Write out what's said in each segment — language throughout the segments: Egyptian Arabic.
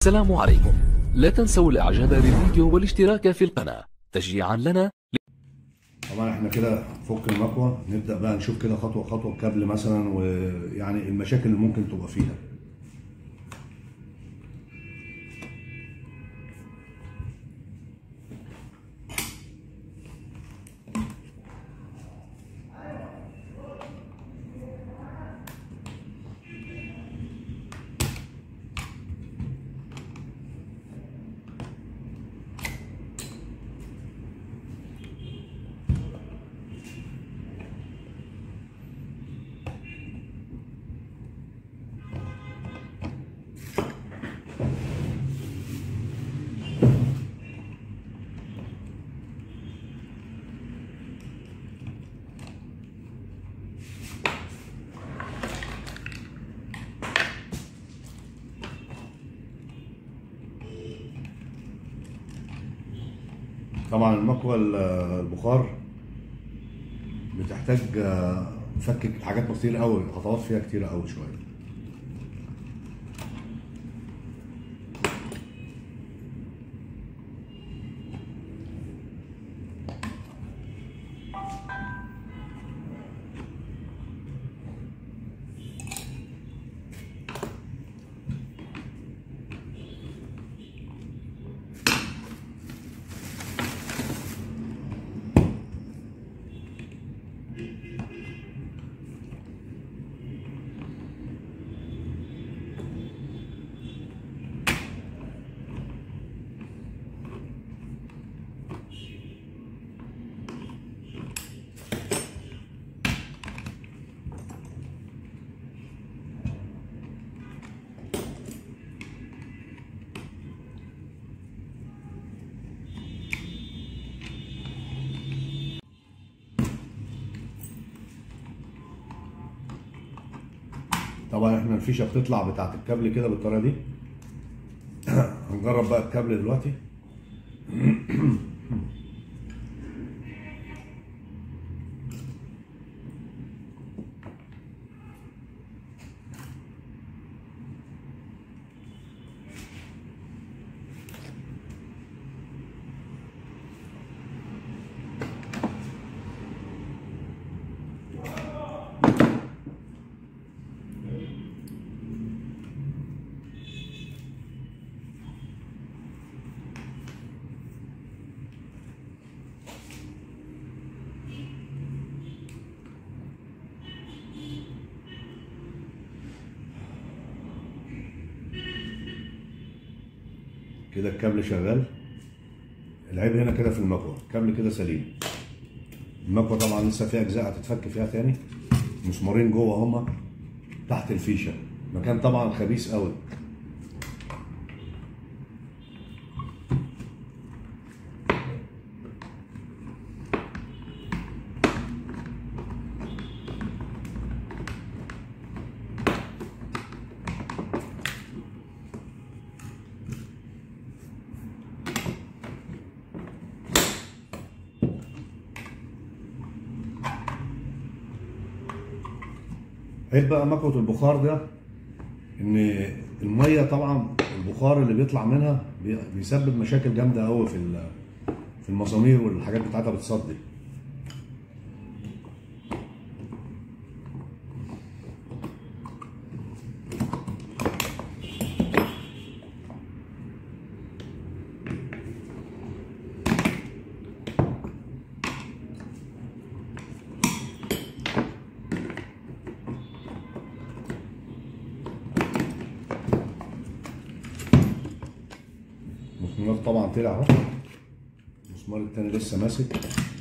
السلام عليكم لا تنسوا الاعجاب بالفيديو والاشتراك في القناة تشجيعا لنا طبعا احنا كده فك المكوى نبدا بقى نشوف كده خطوه خطوه الكابل مثلا ويعني المشاكل اللي ممكن تبقى فيها طبعا المكوى البخار بتحتاج فك حاجات كتير قوي خطوات فيها كتير قوي شويه طبعا احنا الفيشه بتطلع بتاعت الكابل كده بالطريقه دي هنجرب بقى الكابل دلوقتي كده الكابل شغال العيب هنا كده في المكوى الكابل كده سليم المكوى طبعا لسه فيها اجزاء هتتفك فيها تاني مسمارين جوه هما تحت الفيشه مكان طبعا خبيث قوي عيب بقى مكوة البخار ده ان الميه طبعا البخار اللي بيطلع منها بي- بيسبب مشاكل جامده قوي في ال- في المسامير والحاجات بتاعتها بتصدي المسمار طبعا طلع اهو المسمار التاني لسه ماسك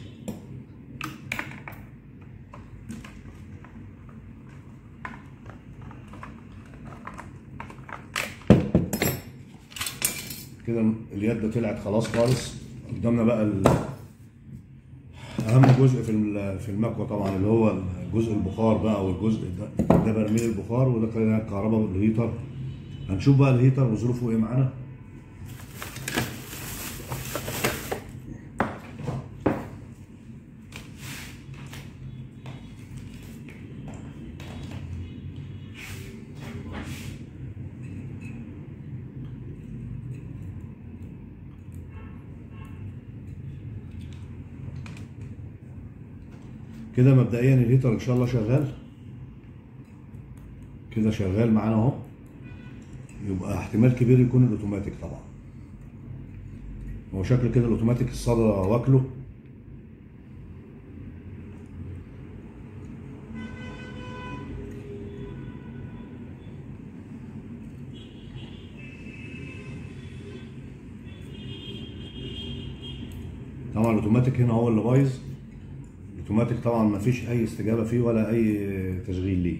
كده اليد طلعت خلاص خالص قدامنا بقى ال- اهم جزء في ال- في المكوى طبعا اللي هو جزء البخار بقى والجزء ده ده برميل البخار وده كده الكهرباء والهيتر هنشوف بقى الهيتر وظروفه ايه معانا كده مبدئيا الهيتر ان شاء الله شغال كده شغال معانا اهو يبقى احتمال كبير يكون الاوتوماتيك طبعا هو شكل كده الاوتوماتيك الصدى واكله طبعا الاوتوماتيك هنا هو اللي بايظ الاوتوماتيك طبعا ما فيش اي استجابه فيه ولا اي تشغيل ليه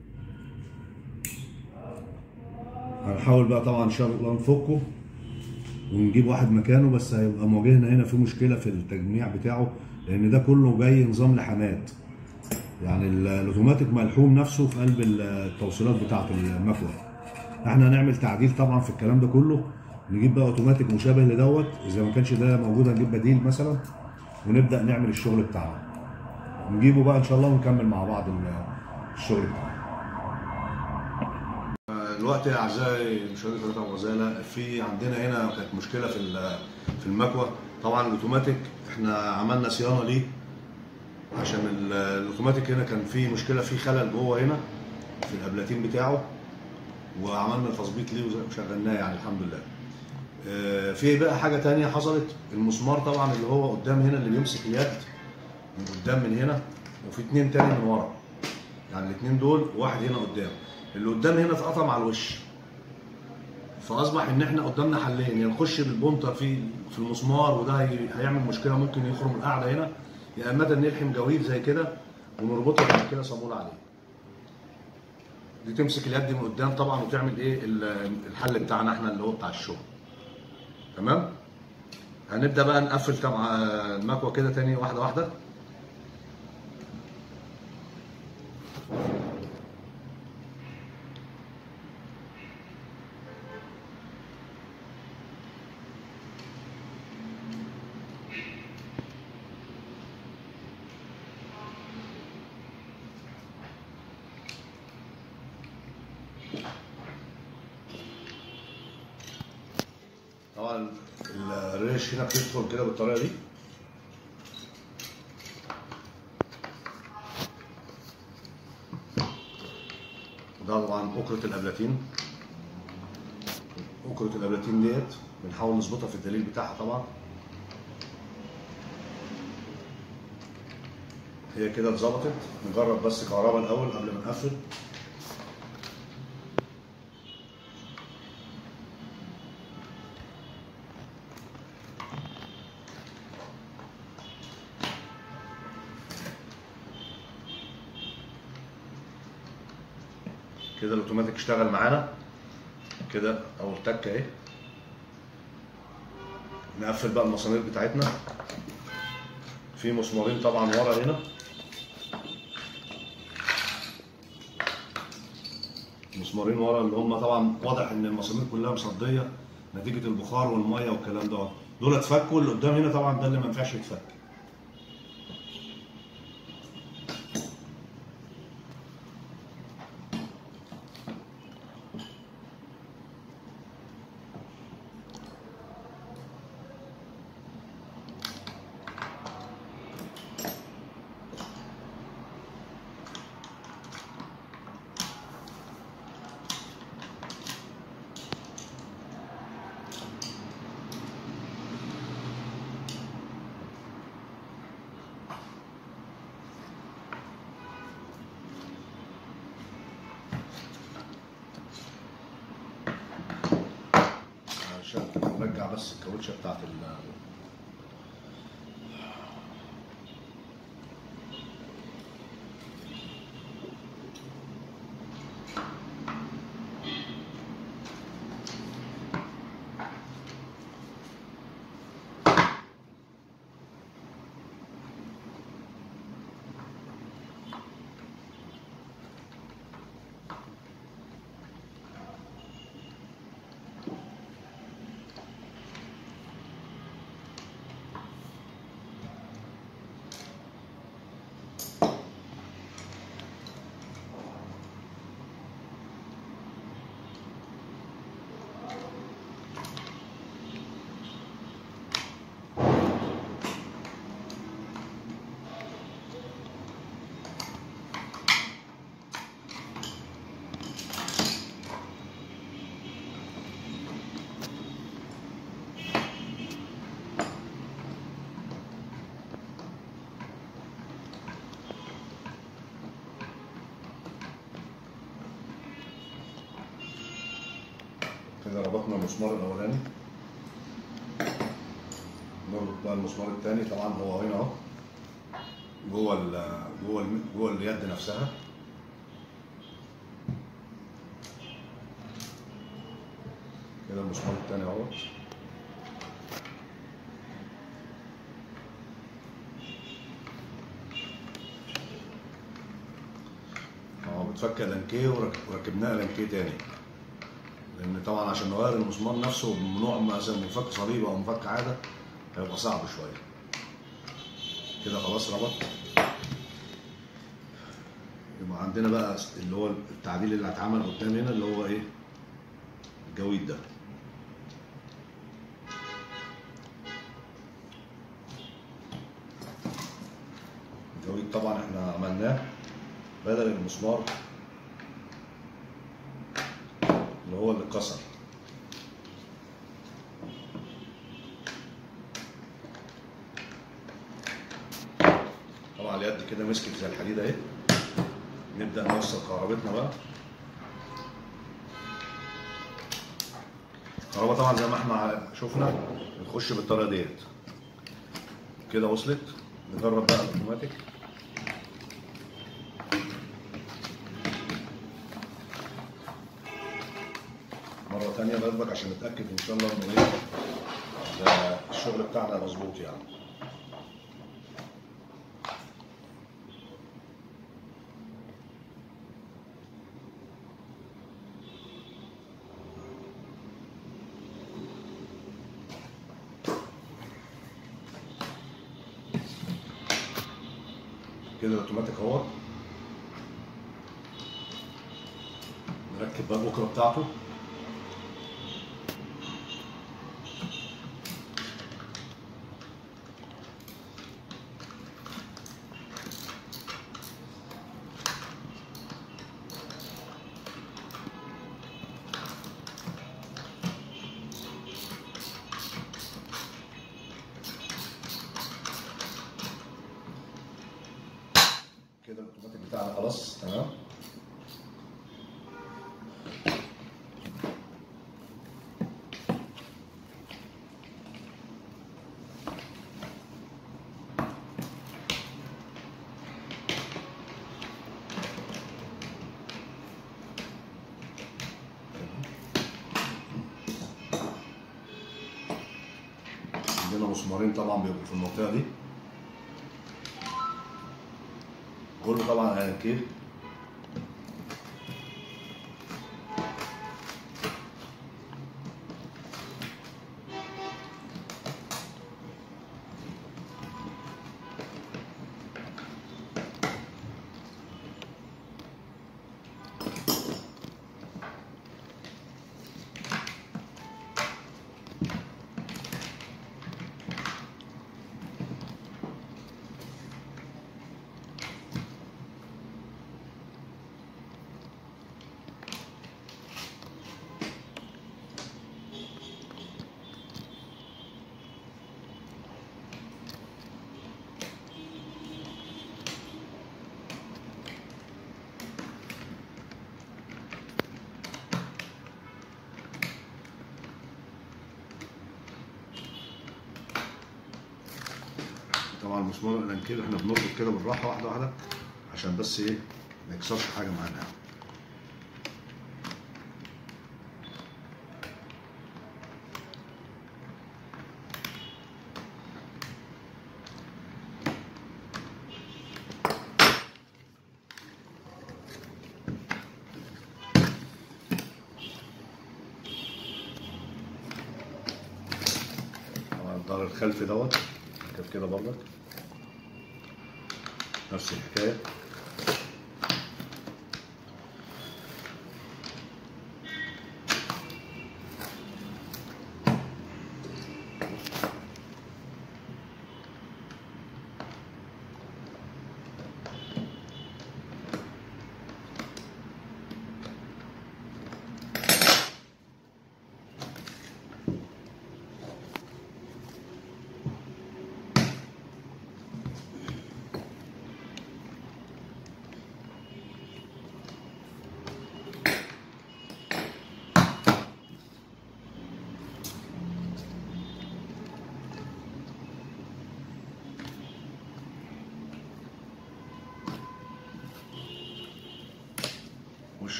هنحاول بقى طبعا ان شاء الله نفكه ونجيب واحد مكانه بس هيبقى مواجهنا هنا في مشكله في التجميع بتاعه لان ده كله جاي نظام لحامات يعني ال- الاوتوماتيك ملحوم نفسه في قلب التوصيلات بتاعه المكوه احنا هنعمل تعديل طبعا في الكلام ده كله نجيب بقى اوتوماتيك مشابه لدوت اذا ما كانش ده موجود هنجيب بديل مثلا ونبدا نعمل الشغل بتاعنا نجيبه بقى ان شاء الله ونكمل مع بعض ال- الشغل بتاعنا دلوقتي يا اعزائي مشاهدي قناه ابو غزاله في عندنا هنا كانت مشكله في ال- في المكوه طبعا الاوتوماتيك احنا عملنا صيانه ليه عشان ال- الاوتوماتيك هنا كان في مشكله في خلل جوه هنا في الابلاتين بتاعه وعملنا تظبيط ليه وشغلناه يعني الحمد لله آه، في بقى حاجه تانية حصلت المسمار طبعا اللي هو قدام هنا اللي بيمسك اليد من قدام من هنا وفي اتنين تاني من ورا يعني الاتنين دول واحد هنا قدام اللي قدام هنا اتقطم على الوش فاصبح ان احنا قدامنا حلين يا نخش بالبونتر في في المسمار وده هي- هيعمل مشكله ممكن يخرم القاعده هنا يا اما ده نلحم جويد زي كده ونربطها بعد كده صاموله عليه دي تمسك اليد من قدام طبعا وتعمل ايه ال- الحل بتاعنا احنا اللي هو بتاع الشغل تمام هنبدا بقى نقفل طبعا المكوه كده تاني واحده واحده طبعا الريش هنا بتدخل كده بالطريقه دي ده طبعا أكرة الأبلاتين أكرة الأبلاتين ديت بنحاول نظبطها في الدليل بتاعها طبعا هي كده اتظبطت نجرب بس كهرباء الأول قبل ما نقفل كده الاوتوماتيك اشتغل معانا كده اول تكه اهي نقفل بقى المسامير بتاعتنا في مسمارين طبعا ورا هنا مسمارين ورا اللي هم طبعا واضح ان المسامير كلها مصديه نتيجه البخار والميه والكلام ده دول اتفكوا اللي قدام هنا طبعا ده اللي ما ينفعش يتفك عشان نرجع بس الكاوتشه بتاعت ال كده ربطنا المسمار الاولاني نربط بقى المسمار الثاني طبعا هو هنا اهو جوه ال جوه ال جوه اليد نفسها كده المسمار الثاني اهو اه بتفك لانكيه ورك- وركبناها لانكيه تاني لان طبعا عشان نغير المسمار نفسه ممنوع مثلا مفك صليب او مفك عاده هيبقى صعب شويه كده خلاص ربط يبقى عندنا بقى اللي هو التعديل اللي هيتعمل قدام هنا اللي هو ايه الجويد ده الجويد طبعا احنا عملناه بدل المسمار اللي هو اللي اتكسر طبعا اليد كده مسكت زي الحديد اهي نبدا نوصل كهربتنا بقى الكهرباء طبعا زي ما احنا شفنا بتخش بالطريقه ديت كده وصلت نجرب بقى الاوتوماتيك مرة تانية برضك عشان نتأكد إن شاء الله إنه إيه ده الشغل بتاعنا مظبوط يعني. كده الاوتوماتيك اهو نركب بقى البكره بتاعته كده الاوتوماتيك بتاعنا خلاص تمام عندنا مسمارين طبعا بيبقوا في المنطقه دي كله طبعا على الكيل طبعا المسمار الانكيل احنا بنربط كده بالراحه واحده واحده عشان بس ايه ما يكسرش حاجه معانا يعني. طبعا الظهر الخلفي دوت كيف كده برضك نفس الحكايه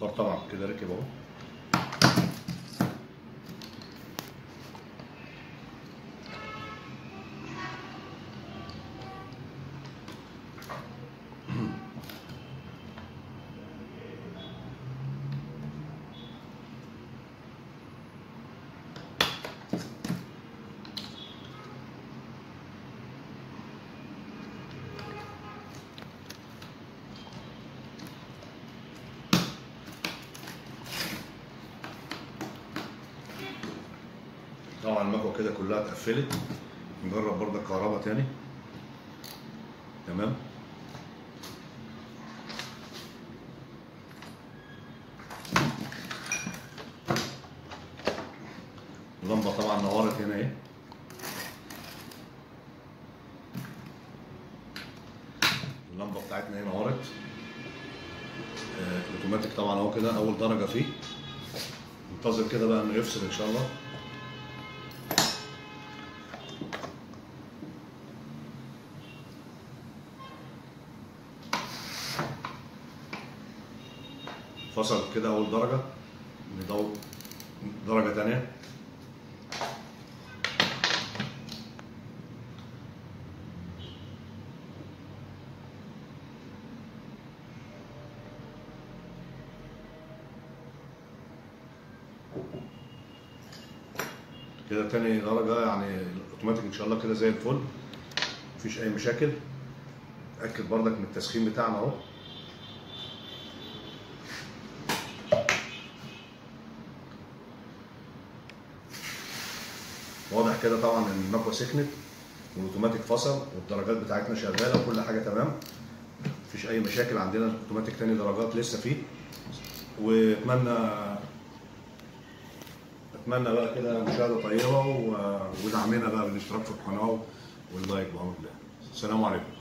البخار طبعا كده ركب اهو طبعا المكوه كده كلها اتقفلت نجرب برضه الكهرباء تاني تمام اللمبه طبعا نورت هنا اهي اللمبه بتاعتنا هنا نورت آه، الاوتوماتيك طبعا اهو كده اول درجه فيه منتظر كده بقى انه يفصل ان شاء الله فصل كده اول درجه ندور درجه تانية كده تاني درجة يعني الاوتوماتيك ان شاء الله كده زي الفل مفيش اي مشاكل اتأكد برضك من التسخين بتاعنا اهو واضح كده طبعا ان المكوه سخنت والاوتوماتيك فصل والدرجات بتاعتنا شغاله وكل حاجه تمام مفيش اي مشاكل عندنا الاوتوماتيك تاني درجات لسه فيه واتمنى اتمنى بقى كده مشاهده طيبه و- ودعمنا بقى بالاشتراك في القناه واللايك بامر الله السلام عليكم